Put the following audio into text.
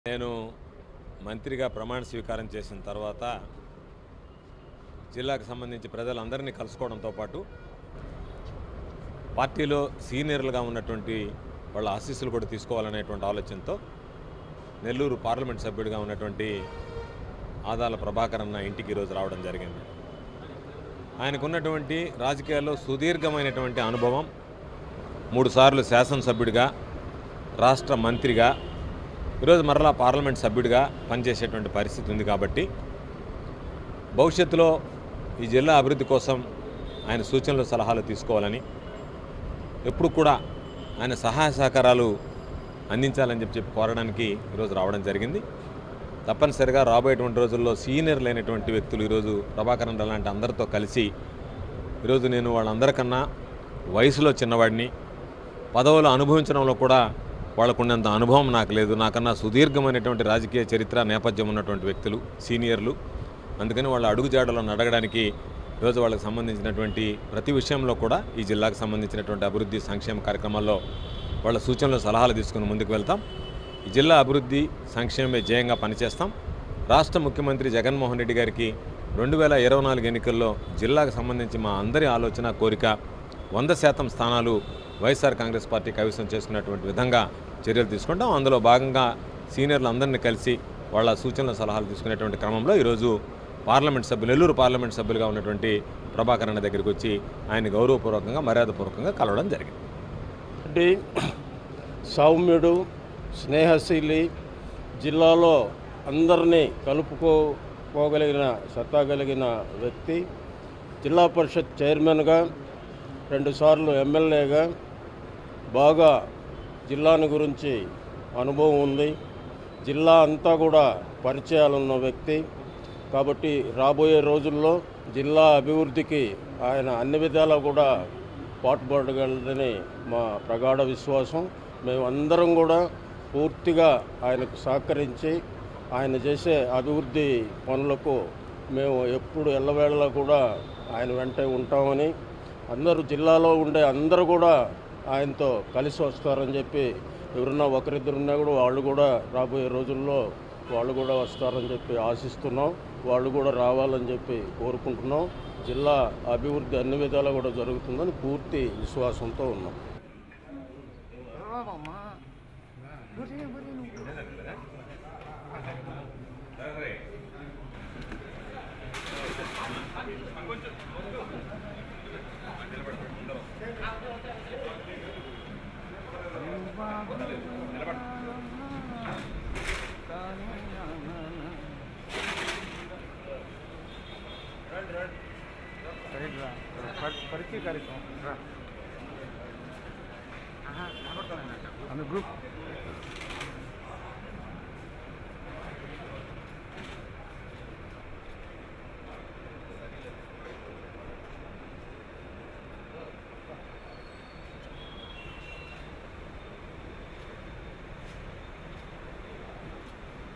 నేను మంత్రిగా ప్రమాణ స్వీకారం చేసిన తర్వాత జిల్లాకు సంబంధించి ప్రజలందరినీ కలుసుకోవడంతో పాటు పార్టీలో సీనియర్లుగా ఉన్నటువంటి వాళ్ళ ఆశీస్సులు కూడా తీసుకోవాలనేటువంటి ఆలోచనతో నెల్లూరు పార్లమెంట్ సభ్యుడిగా ఉన్నటువంటి ఆదాల ప్రభాకర్ అన్న ఇంటికి ఈరోజు రావడం జరిగింది ఆయనకున్నటువంటి రాజకీయాల్లో సుదీర్ఘమైనటువంటి అనుభవం మూడుసార్లు శాసనసభ్యుడిగా రాష్ట్ర మంత్రిగా ఈరోజు మరలా పార్లమెంట్ సభ్యుడిగా పనిచేసేటువంటి పరిస్థితి ఉంది కాబట్టి భవిష్యత్తులో ఈ జిల్లా అభివృద్ధి కోసం ఆయన సూచనలు సలహాలు తీసుకోవాలని ఎప్పుడు కూడా ఆయన సహాయ సహకారాలు అందించాలని చెప్పి చెప్పి కోరడానికి ఈరోజు రావడం జరిగింది తప్పనిసరిగా రాబోయేటువంటి రోజుల్లో సీనియర్ లేనటువంటి వ్యక్తులు ఈరోజు ప్రభాకరన్ లాంటి అందరితో కలిసి ఈరోజు నేను వాళ్ళందరికన్నా వయసులో చిన్నవాడిని పదవులు అనుభవించడంలో కూడా వాళ్ళకున్నంత అనుభవం నాకు లేదు నాకన్నా సుదీర్ఘమైనటువంటి రాజకీయ చరిత్ర నేపథ్యం ఉన్నటువంటి వ్యక్తులు సీనియర్లు అందుకని వాళ్ళ అడుగుజాడలను అడగడానికి ఈరోజు వాళ్ళకి సంబంధించినటువంటి ప్రతి విషయంలో కూడా ఈ జిల్లాకు సంబంధించినటువంటి అభివృద్ధి సంక్షేమ కార్యక్రమాల్లో వాళ్ళ సూచనలు సలహాలు తీసుకుని ముందుకు వెళ్తాం ఈ జిల్లా అభివృద్ధి సంక్షేమమే ధ్యేయంగా పనిచేస్తాం రాష్ట్ర ముఖ్యమంత్రి జగన్మోహన్ రెడ్డి గారికి రెండు వేల ఇరవై నాలుగు ఎన్నికల్లో జిల్లాకు సంబంధించి మా అందరి ఆలోచన కోరిక వంద శాతం స్థానాలు వైఎస్ఆర్ కాంగ్రెస్ పార్టీ కైవసం చేసుకున్నటువంటి విధంగా చర్యలు తీసుకుంటాం అందులో భాగంగా సీనియర్లు అందరినీ కలిసి వాళ్ళ సూచనల సలహాలు తీసుకునేటువంటి క్రమంలో ఈరోజు పార్లమెంట్ సభ్యులు నెల్లూరు పార్లమెంట్ సభ్యులుగా ఉన్నటువంటి ప్రభాకర్ అన్న దగ్గరికి వచ్చి ఆయన గౌరవపూర్వకంగా మర్యాదపూర్వకంగా కలవడం జరిగింది రెడ్డి సౌమ్యుడు స్నేహశీలి జిల్లాలో అందరినీ కలుపుకోగలిగిన సత్తా కలిగిన వ్యక్తి జిల్లా పరిషత్ చైర్మన్గా రెండుసార్లు ఎమ్మెల్యేగా బాగా జిల్లాని గురించి అనుభవం ఉంది జిల్లా అంతా కూడా పరిచయాలున్న వ్యక్తి కాబట్టి రాబోయే రోజుల్లో జిల్లా అభివృద్ధికి ఆయన అన్ని విధాలా కూడా పాటుపడగలదని మా ప్రగాఢ విశ్వాసం మేమందరం కూడా పూర్తిగా ఆయనకు సహకరించి ఆయన చేసే అభివృద్ధి పనులకు మేము ఎప్పుడు ఎల్లవేళలా కూడా ఆయన వెంటే ఉంటామని అందరూ జిల్లాలో ఉండే అందరూ కూడా ఆయనతో కలిసి వస్తారని చెప్పి ఎవరున్నా ఒకరిద్దరున్నా కూడా వాళ్ళు కూడా రాబోయే రోజుల్లో వాళ్ళు కూడా వస్తారని చెప్పి ఆశిస్తున్నాం వాళ్ళు కూడా రావాలని చెప్పి కోరుకుంటున్నాం జిల్లా అభివృద్ధి అన్ని విధాలా కూడా జరుగుతుందని పూర్తి విశ్వాసంతో ఉన్నాం రావమ్మా ఒరే ఒరే నువ్వు పరిచయ కార్యక్రమం రా ఆమె గ్రూప్